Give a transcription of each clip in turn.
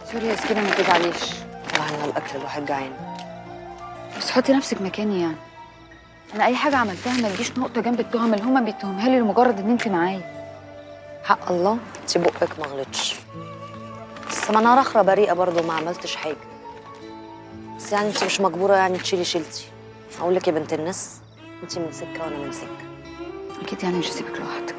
سوري يا سكينة ما تزعليش وعنا الاكل الواحد جعان بس حطي نفسك مكاني يعني انا اي حاجه عملتها ما تجيش نقطه جنب التهم اللي هما بيتهمها لي لمجرد ان انت معايا حق الله انت بقك ما غلطش بس ما انا رخرة بريئة برضه ما عملتش حاجة بس يعني انت مش مجبورة يعني تشيلي شيلتي اقول لك يا بنت الناس انت من سكة وانا من سكة اكيد يعني مش هسيبك لوحدك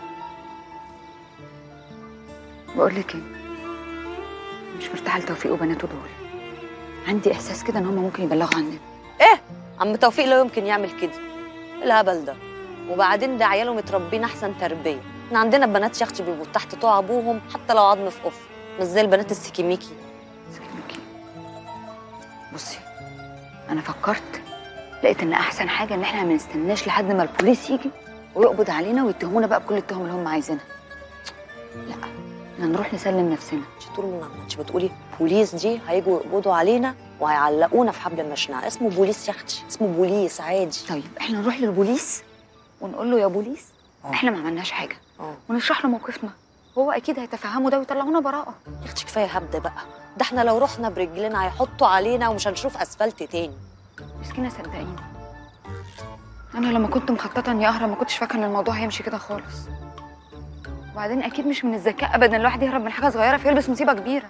بقول لك ايه مش مرتاحه لتوفيق وبناته دول عندي احساس كده ان هما ممكن يبلغوا عننا ايه عم توفيق لا يمكن يعمل كده إيه الهبل ده وبعدين ده عياله متربين احسن تربيه احنا عندنا بنات يا اختي بيبقوا تحت طوع ابوهم حتى لو عظم في قف مش زي البنات السكيميكي سلمكي بصي انا فكرت لقيت ان احسن حاجه ان احنا ما نستناش لحد ما البوليس يجي ويقبض علينا ويتهمونا بقى بكل التهم اللي هم عايزينها لا احنا نروح نسلم نفسنا انت طول ما انت بتقولي بوليس دي هيجوا يقبضوا علينا وهيعلقونا في حبل المشنقه اسمه بوليس يا اختي اسمه بوليس عادي طيب احنا نروح للبوليس ونقول له يا بوليس آه. احنا ما عملناش حاجه اه ونشرح له موقفنا هو اكيد هيتفهموا ده ويطلعونا براءه يا اختي كفايه هبد بقى ده احنا لو رحنا برجلنا هيحطوا علينا ومش هنشوف اسفلت تاني مسكينه صدقيني انا لما كنت مخططه اني اهرب ما كنتش فاكره ان الموضوع هيمشي كده خالص وبعدين اكيد مش من الذكاء ابدا الواحد يهرب من حاجه صغيره فيلبس مصيبه كبيره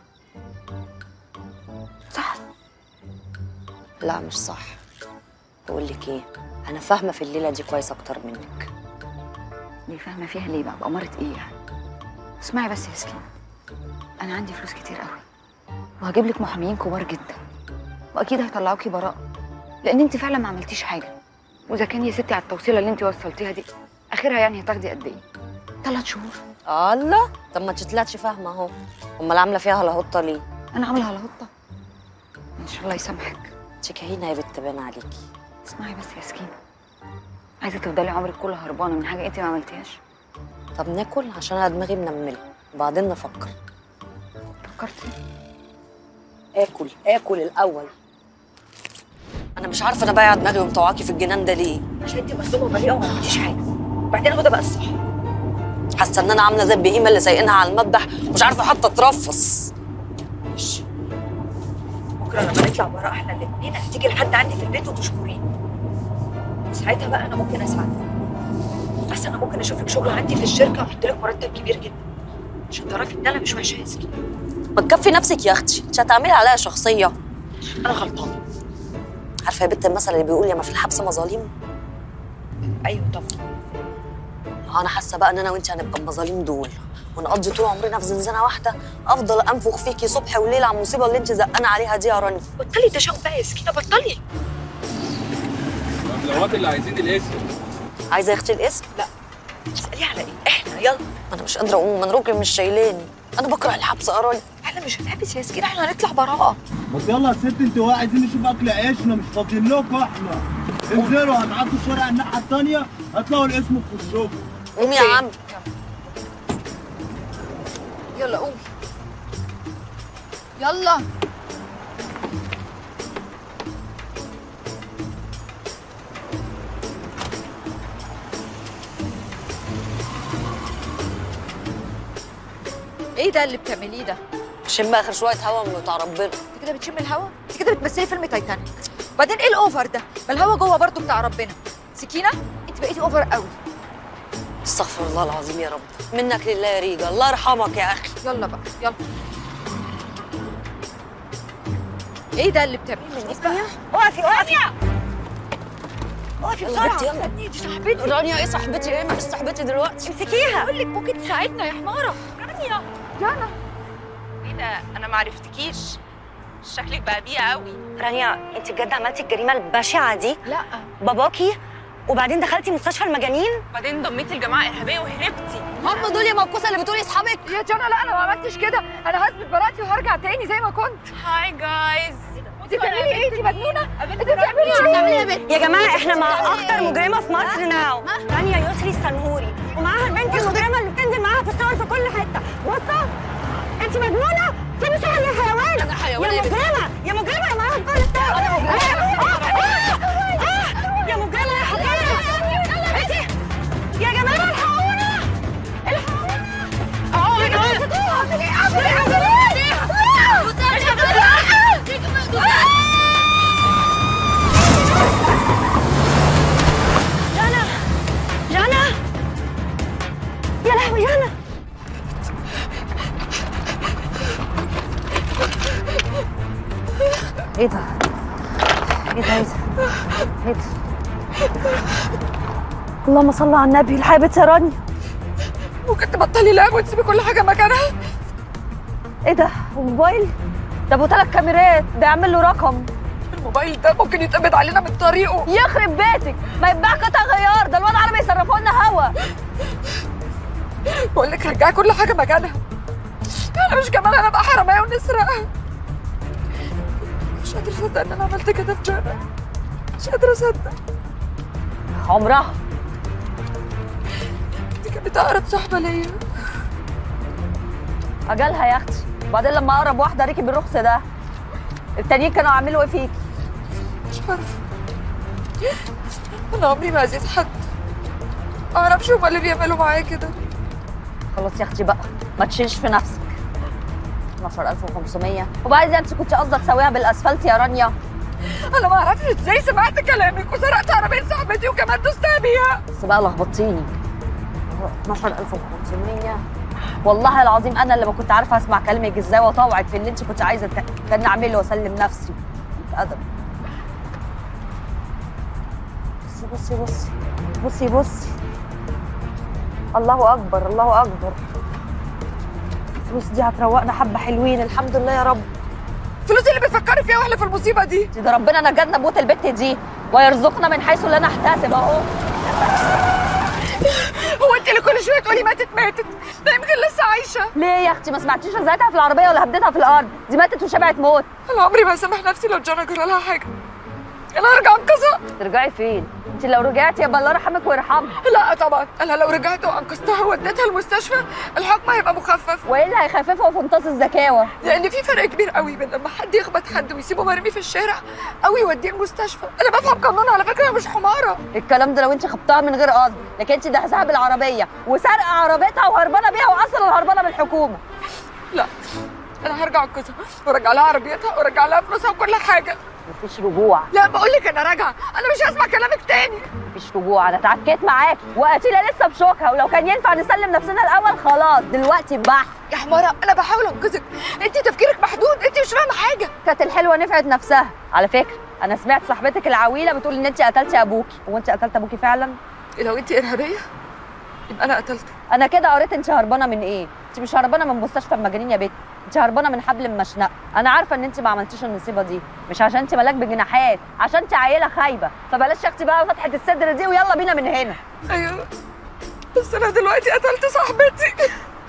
صح لا مش صح بقول لك ايه انا فاهمه في الليله دي كويس اكتر منك دي فاهمه فيها ليه بقى بأمارة ايه يعني اسمعي بس يا سكينه انا عندي فلوس كتير قوي وهجيب لك محاميين كبار جدا واكيد هيطلعوكي براءه لان انت فعلا ما عملتيش حاجه واذا كان يا ستي على التوصيله اللي انت وصلتيها دي اخرها يعني هتاخدي قد ايه ثلاث شهور الله طب ما انت طلعتش فاهمه اهو امال عامله فيها لهطه ليه انا عامله على هطه ان شاء الله يسامحك انت كهينه يا بنت باين عليكي اسمعي بس يا سكينه عايزه تفضلي عمرك كله هربانه من حاجه انت ما عملتيهاش طب ناكل عشان انا دماغي منمله وبعدين نفكر فكرتي اكل اكل الاول انا مش عارفه انا بايعه دماغي ومطوعاكي في الجنان ده ليه عشان انت مظلومه وبريئه وما عملتيش حاجه وبعدين هو ده بقى الصح حاسه ان انا عامله زي البهيمه اللي سايقينها على المذبح ومش عارفه حتى اترفص ماشي بكره لما نطلع بره احنا الاثنين هتيجي لحد عندي في البيت وتشكريني ساعتها بقى انا ممكن اساعدك بس انا ممكن اشوف لك شغل عندي في الشركه واحط لك مرتب كبير جدا عشان تعرفي ان انا مش وحشه يا سكينه ما تكفي نفسك يا اختي مش هتعملي عليا شخصيه انا غلطانه عارفه يا بنت المثل اللي بيقول يا ما في الحبس مظالم ايوه طبعا انا حاسه بقى ان انا وانت هنبقى المظالم دول ونقضي طول عمرنا في زنزانه واحده افضل انفخ فيكي صبح وليل على المصيبه اللي انت زقانه عليها دي يا راني بطلي تشاؤم بقى يا سكينه بطلي الأملاوات اللي عايزين الاسم عايزه يا اختي الاسم تسالي على ايه احنا يلا انا مش قادره اقوم من ركبي مش شايلاني انا بكره الحبس يا راني احنا مش هنحبس يا سكينه احنا هنطلع براءه بس يلا يا ست انتوا عايزين نشوف اكل عيشنا مش فاضيين لكم احنا انزلوا هتعدوا الشارع الناحيه الثانيه هتلاقوا الاسم في وشكم قومي يا عم يلا قومي يلا ايه ده اللي بتعمليه ده؟ شم اخر شويه هوا من بتاع ربنا انت كده بتشم الهوا؟ انت كده بتمثلي فيلم تايتانيك وبعدين ايه الاوفر ده؟ ما الهوا جوه برضه بتاع ربنا سكينه انت بقيتي اوفر قوي استغفر الله العظيم يا رب منك لله يا ريجا الله يرحمك يا اخي يلا بقى يلا ايه ده اللي بتعمليه من بقى اقفي اقفي اقفي يلا بسرعه بنتي، يلا. استني دي صاحبتي رانيا ايه صاحبتي ايه ما فيش صاحبتي دلوقتي امسكيها بقول لك ممكن تساعدنا يا حماره رانيا جانا ايه ده انا ما عرفتكيش شكلك بقى بيئة قوي رانيا انت بجد عملتي الجريمه البشعه دي لا باباكي وبعدين دخلتي مستشفى المجانين وبعدين انضميتي لجماعة إرهابية وهربتي هم دول يا موكوسه اللي بتقولي اصحابك يا جانا لا انا ما عملتش كده انا هثبت براءتي وهرجع تاني زي ما كنت هاي جايز انت بتعملي ايه انت مجنونه انت بتعملي ايه يا جماعه احنا مع اخطر مجرمه في مصر ناو رانيا يسري السنهوري ومعاها البنت المجرمه اللي بتنزل معاها في الصور في كل حته بصوا انت مجنونه سيبي شغل يا حيوان أنا حيوان يا يا بنت. مجرمه يا مجرمه يا معاها في كل الصور يا مجرمه يا حقيقه انت يا جماعه الحقونا الحقونا اه يا جماعه ايه ده؟ ايه ده ايه ده؟ ايه ده؟ اللهم صل على النبي الحقي بنت يا رانيا ممكن تبطلي لعب وتسيبي كل حاجه مكانها ايه ده؟ وموبايل؟ ده ابو ثلاث كاميرات ده يعمل له رقم الموبايل ده ممكن يتقبض علينا من طريقه يخرب بيتك ما يتباع قطع غيار ده الواد عربي يصرفوا لنا هوا بقول لك رجعي كل حاجه مكانها انا مش كمان انا ابقى حراميه ونسرقها مش قادره اصدق ان انا عملت كده في جانا مش قادره اصدق عمرها دي كانت اقرب صاحبه ليا اجالها يا اختي وبعدين لما اقرب واحده ركب الرخص ده التانيين كانوا عاملوا ايه فيكي مش عارفه انا عمري ما اذيت حد ما اعرفش هما اللي بيعملوا معايا كده خلاص يا اختي بقى ما تشيلش في نفسك 12500 وبعدين انت كنت قصدك تسويها بالاسفلت يا رانيا انا ما اعرفش ازاي سمعت كلامك وسرقت عربيه صاحبتي وكمان دوستها بيها بس بقى لخبطتيني 12500 والله العظيم انا اللي ما كنت عارفه اسمع كلامك ازاي واطوعك في اللي انت كنت عايزه ت- كان اعمله واسلم نفسي ادب بصي بصي بصي بصي بصي الله اكبر الله اكبر الفلوس دي هتروقنا حبه حلوين الحمد لله يا رب الفلوس اللي بتفكري فيها واحنا في المصيبه دي ده ربنا نجدنا بموت البت دي ويرزقنا من حيث لا نحتسب اهو هو انت اللي كل شويه تقولي ماتت ماتت ده يمكن لسه عايشه ليه يا اختي ما سمعتيش ازايتها في العربيه ولا هبدتها في الارض دي ماتت وشبعت موت انا عمري ما اسامح نفسي لو جانا جرى لها حاجه انا هرجع انقذها ترجعي فين انت لو رجعتي يبقى الله يرحمك ويرحمها لا طبعا انا لو رجعت وانقذتها ووديتها المستشفى الحكم هيبقى مخفف وايه اللي هيخففها في امتص الزكاوه لان في فرق كبير قوي بين لما حد يخبط حد ويسيبه مرمي في الشارع او يوديه المستشفى انا بفهم قانون على فكره أنا مش حماره الكلام ده لو انت خبطها من غير قصد لكن انت دهسها بالعربيه وسارقه عربيتها وهربانه بيها واصلا هربانه من الحكومه لا انا هرجع انقذها وارجع لها عربيتها وارجع لها فلوسها وكل حاجه مفيش رجوع لا بقول لك انا راجعه انا مش هسمع كلامك تاني مفيش رجوع انا اتعكيت معاكي وقتيله لسه بشوكها ولو كان ينفع نسلم نفسنا الاول خلاص دلوقتي بح يا حماره انا بحاول انقذك انت تفكيرك محدود انت مش فاهمه حاجه كانت الحلوه نفعت نفسها على فكره انا سمعت صاحبتك العويله بتقول ان انت قتلتي ابوكي هو انت قتلت ابوكي فعلا لو انت ارهابيه يبقى انا قتلته انا كده قريت انت هربانه من ايه انت مش هربانه من مستشفى المجانين يا بنت انت هربانه من حبل مشنقه انا عارفه ان انت ما عملتيش النصيبه دي مش عشان انت ملاك بجناحات عشان انت عيله خايبه فبلاش يا اختي بقى فتحه الصدر دي ويلا بينا من هنا ايوه بس انا دلوقتي قتلت صاحبتي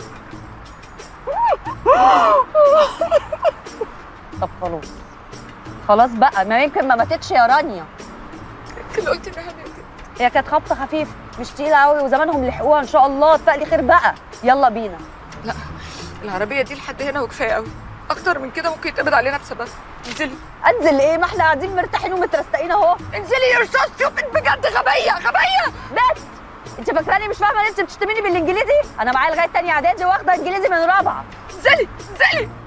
طب خلاص خلاص بقى ما يمكن ما ماتتش يا رانيا اللي قلت انها ماتت هي كانت خبطه خفيفه مش تقيله قوي وزمانهم لحقوها ان شاء الله اتفقلي خير بقى يلا بينا لا العربيه دي لحد هنا وكفايه قوي اكتر من كده ممكن يتقبض علينا بسببها انزلي انزل ايه ما احنا قاعدين مرتاحين ومترستقين اهو انزلي يا رصاص شوفك بجد غبيه غبيه بس انت فاكراني مش فاهمه ان انت بتشتميني بالانجليزي انا معايا لغايه تانية اعدادي واخده انجليزي من رابعه انزلي انزلي